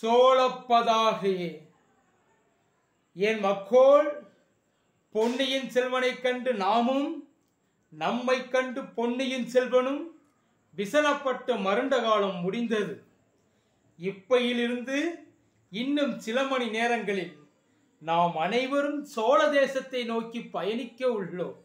சோழப்பதாகையே என் மக்கோள் பொன்னியின் செல்வனைக் கண்டு நாமும் நம்மை கண்டு பொன்னியின் செல்வனும் விசனப்பட்டு மருண்ட காலம் முடிந்தது இப்பையிலிருந்து இன்னும் சில மணி நேரங்களில் நாம் அனைவரும் சோழ தேசத்தை நோக்கி பயணிக்க உள்ளோம்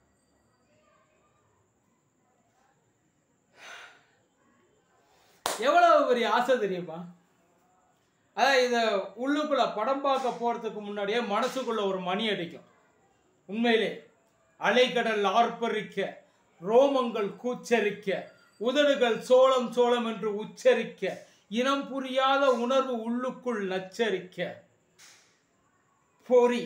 எவ்வளவு பெரிய ஆசை தெரியுமா அதான் இதை உள்ளுக்குள்ள படம் பார்க்க போறதுக்கு முன்னாடியே மனசுக்குள்ள ஒரு மணி அடிக்கும் உண்மையிலே அலைக்கடல் ஆர்ப்பரிக்க ரோமங்கள் கூச்சரிக்க உதடுகள் சோளம் சோளம் என்று உச்சரிக்க இனம் புரியாத உணர்வு உள்ளுக்குள் நச்சரிக்க பொறி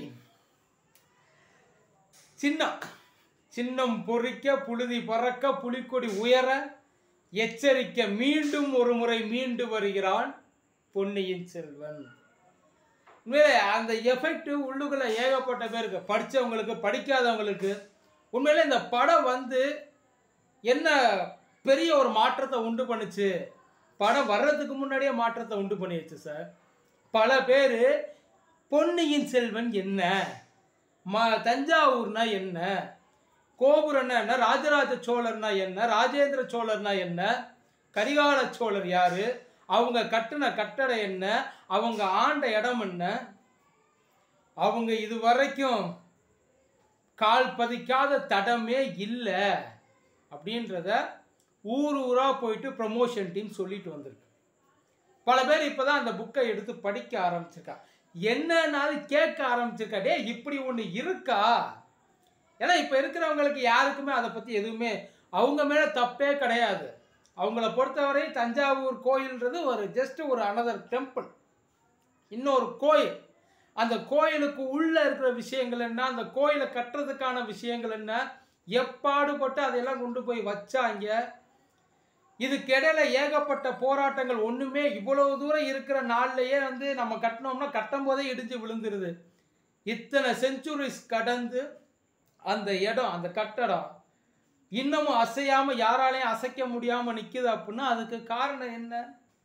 சின்னம் சின்னம் பொறிக்க புழுதி பறக்க புலிக்கொடி உயர எச்சரிக்க மீண்டும் ஒரு முறை மீண்டு வருகிறான் பொன்னியின் செல்வன் உண்மையிலே அந்த எஃபெக்ட் உள்ளுக்குள்ள ஏகப்பட்ட பேருக்கு படித்தவங்களுக்கு படிக்காதவங்களுக்கு உண்மையிலே இந்த படம் வந்து என்ன பெரிய ஒரு மாற்றத்தை உண்டு பண்ணுச்சு படம் வர்றதுக்கு முன்னாடியே மாற்றத்தை உண்டு பண்ணிடுச்சு சார் பல பேர் பொன்னியின் செல்வன் என்ன ம தஞ்சாவூர்னா என்ன கோபுரம்னா என்ன ராஜராஜ சோழர்னா என்ன ராஜேந்திர சோழர்னா என்ன கரிகால சோழர் யாரு அவங்க கட்டின கட்டடம் என்ன அவங்க ஆண்ட இடம் என்ன அவங்க இது வரைக்கும் கால் பதிக்காத தடமே இல்லை அப்படின்றத ஊர் ஊரா போயிட்டு ப்ரமோஷன் டீம் சொல்லிட்டு வந்திருக்கு பல பேர் இப்பதான் அந்த புக்கை எடுத்து படிக்க ஆரம்பிச்சிருக்கா என்னன்னாலும் கேட்க ஆரம்பிச்சிருக்கா டே இப்படி ஒன்று இருக்கா ஏன்னா இப்போ இருக்கிறவங்களுக்கு யாருக்குமே அதை பற்றி எதுவுமே அவங்க மேலே தப்பே கிடையாது அவங்கள பொறுத்தவரை தஞ்சாவூர் கோயில்ன்றது ஒரு ஜஸ்ட் ஒரு அனதர் டெம்பிள் இன்னொரு கோயில் அந்த கோயிலுக்கு உள்ள இருக்கிற விஷயங்கள் என்ன அந்த கோயிலை கட்டுறதுக்கான விஷயங்கள் என்ன எப்பாடுபட்டு அதையெல்லாம் கொண்டு போய் வச்சாங்க இதுக்கிடையில ஏகப்பட்ட போராட்டங்கள் ஒண்ணுமே இவ்வளவு தூரம் இருக்கிற நாள்லயே வந்து நம்ம கட்டினோம்னா கட்டும் போதே இடிஞ்சு விழுந்துருது இத்தனை செஞ்சுரிஸ் கடந்து அந்த இடம் அந்த கட்டடம் இன்னமும் அசையாம யாராலையும் அசைக்க முடியாம நிக்குது அப்படின்னா அதுக்கு காரணம் என்ன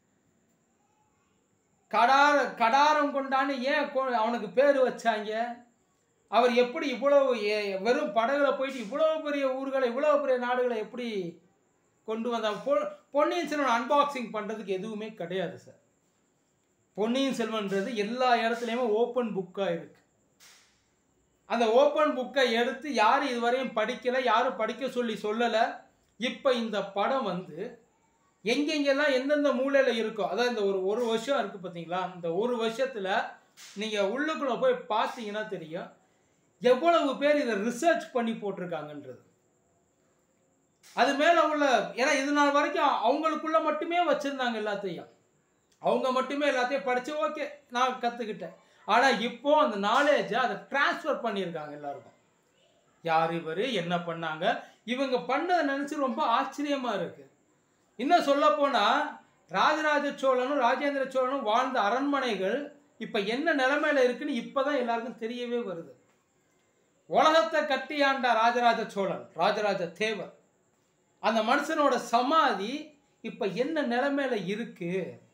கடார கடாரம் கொண்டான்னு ஏன் கொ- அவனுக்கு பேர் வச்சாங்க அவர் எப்படி இவ்வளவு ஏ- வெறும் படகுல போயிட்டு இவ்வளவு பெரிய ஊர்களை இவ்வளவு பெரிய நாடுகளை எப்படி கொண்டு வந்தாங்க பொ- பொன்னியின் செல்வன் அன்பாக்சிங் பண்றதுக்கு எதுவுமே கிடையாது சார் பொன்னியின் செல்வன்றது எல்லா இடத்துலையுமே ஓப்பன் புக்காக இருக்கு அந்த ஓப்பன் புக்கை எடுத்து யார் இதுவரையும் படிக்கலை யாரும் படிக்க சொல்லி சொல்லலை இப்போ இந்த படம் வந்து எங்கெங்கெல்லாம் எந்தெந்த மூலையில் இருக்கோ அதான் இந்த ஒரு ஒரு வருஷம் இருக்குது பார்த்தீங்களா இந்த ஒரு வருஷத்தில் நீங்கள் உள்ளுக்குள்ளே போய் பார்த்தீங்கன்னா தெரியும் எவ்வளவு பேர் இதை ரிசர்ச் பண்ணி போட்டிருக்காங்கன்றது அது மேலே உள்ள ஏன்னா இது நாள் வரைக்கும் அவங்களுக்குள்ள மட்டுமே வச்சுருந்தாங்க எல்லாத்தையும் அவங்க மட்டுமே எல்லாத்தையும் படித்து ஓகே நான் கற்றுக்கிட்டேன் ஆனால் இப்போ அந்த நாலேஜை அதை ட்ரான்ஸ்ஃபர் பண்ணியிருக்காங்க எல்லாருக்கும் யார் இவர் என்ன பண்ணாங்க இவங்க பண்ணதை நினச்சி ரொம்ப ஆச்சரியமாக இருக்கு இன்னும் சொல்லப்போனால் ராஜராஜ சோழனும் ராஜேந்திர சோழனும் வாழ்ந்த அரண்மனைகள் இப்போ என்ன நிலைமையில இருக்குன்னு இப்போ தான் எல்லாருக்கும் தெரியவே வருது உலகத்தை கட்டி ஆண்ட ராஜராஜ சோழன் ராஜராஜ தேவர் அந்த மனுஷனோட சமாதி இப்போ என்ன நிலைமையில இருக்கு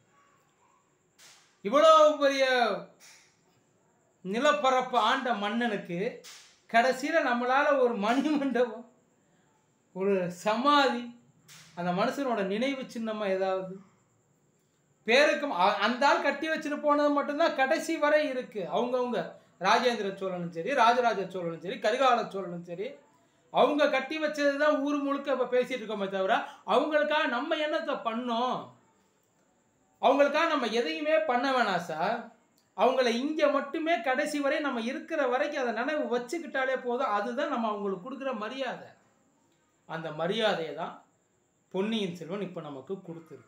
இவ்வளவு பெரிய நிலப்பரப்பு ஆண்ட மன்னனுக்கு கடைசியில் நம்மளால ஒரு மணி மண்டபம் ஒரு சமாதி அந்த மனுஷனோட நினைவு சின்னமா ஏதாவது பேருக்கு அ- அந்த ஆள் கட்டி வச்சுட்டு போனது மட்டும்தான் கடைசி வரை இருக்கு அவங்கவுங்க ராஜேந்திர சோழனும் சரி ராஜராஜ சோழனும் சரி கரிகால சோழனும் சரி அவங்க கட்டி வச்சது தான் ஊர் முழுக்க இப்போ பேசிட்டு இருக்கோமே தவிர அவங்களுக்காக நம்ம என்னத்தை பண்ணோம் அவங்களுக்காக நம்ம எதையுமே பண்ண வேணாம் சார் அவங்கள இங்கே மட்டுமே கடைசி வரை நம்ம இருக்கிற வரைக்கும் அதை நினைவு வச்சுக்கிட்டாலே போதும் அதுதான் நம்ம அவங்களுக்கு கொடுக்குற மரியாதை அந்த மரியாதையை தான் பொன்னியின் செல்வன் இப்போ நமக்கு கொடுத்துருக்கு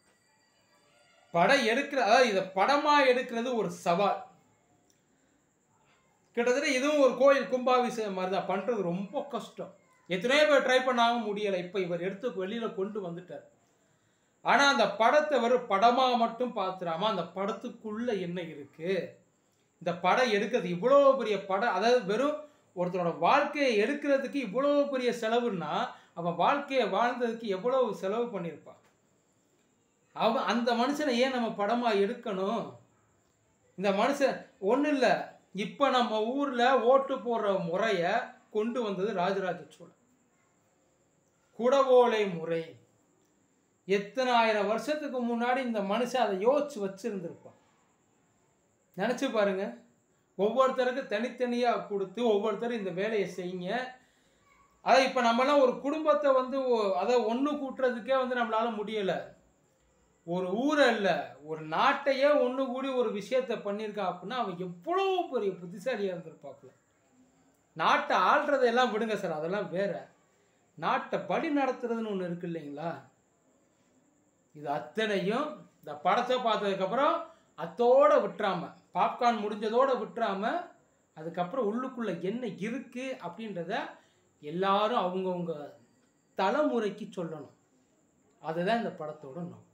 படம் எடுக்கிற அதாவது இதை படமாக எடுக்கிறது ஒரு சவால் கிட்டத்தட்ட இதுவும் ஒரு கோயில் கும்பாபிஷேகம் மாதிரி தான் பண்ணுறது ரொம்ப கஷ்டம் எத்தனையோ பேர் ட்ரை பண்ணாமல் முடியலை இப்போ இவர் எடுத்து வெளியில் கொண்டு வந்துட்டார் ஆனால் அந்த படத்தை வெறும் படமாக மட்டும் பார்த்துடாம அந்த படத்துக்குள்ள என்ன இருக்கு இந்த படம் எடுக்கிறது இவ்வளோ பெரிய படம் அதாவது வெறும் ஒருத்தரோட வாழ்க்கையை எடுக்கிறதுக்கு இவ்வளோ பெரிய செலவுன்னா அவன் வாழ்க்கையை வாழ்ந்ததுக்கு எவ்வளவு செலவு பண்ணியிருப்பான் அவன் அந்த மனுஷனை ஏன் நம்ம படமாக எடுக்கணும் இந்த மனுஷன் ஒன்றும் இல்லை இப்போ நம்ம ஊரில் ஓட்டு போடுற முறையை கொண்டு வந்தது ராஜராஜ சோழன் குடவோலை முறை எத்தனை ஆயிரம் வருஷத்துக்கு முன்னாடி இந்த மனுஷன் அதை யோசிச்சு வச்சிருந்திருப்பான் நினச்சி பாருங்க ஒவ்வொருத்தருக்கு தனித்தனியாக கொடுத்து ஒவ்வொருத்தரும் இந்த வேலையை செய்யுங்க அதை இப்போ நம்மலாம் ஒரு குடும்பத்தை வந்து ஒ- அதை ஒன்று கூட்டுறதுக்கே வந்து நம்மளால முடியலை ஒரு ஊரை இல்லை ஒரு நாட்டையே ஒன்று கூடி ஒரு விஷயத்த பண்ணியிருக்கான் அப்படின்னா அவன் எவ்வளோ பெரிய புத்திசாலியாக இருந்திருப்பாப்புல நாட்டை ஆள்றதெல்லாம் விடுங்க சார் அதெல்லாம் வேற நாட்டை படி நடத்துறதுன்னு ஒன்று இருக்கு இல்லைங்களா இது அத்தனையும் இந்த படத்தை பார்த்ததுக்கப்புறம் அத்தோட விட்டுறாம பாப்கார்ன் முடிஞ்சதோட விட்டுறாம அதுக்கப்புறம் உள்ளுக்குள்ள என்ன இருக்கு அப்படின்றத எல்லாரும் அவங்கவுங்க தலைமுறைக்கு சொல்லணும் அதுதான் இந்த படத்தோட நோக்கம்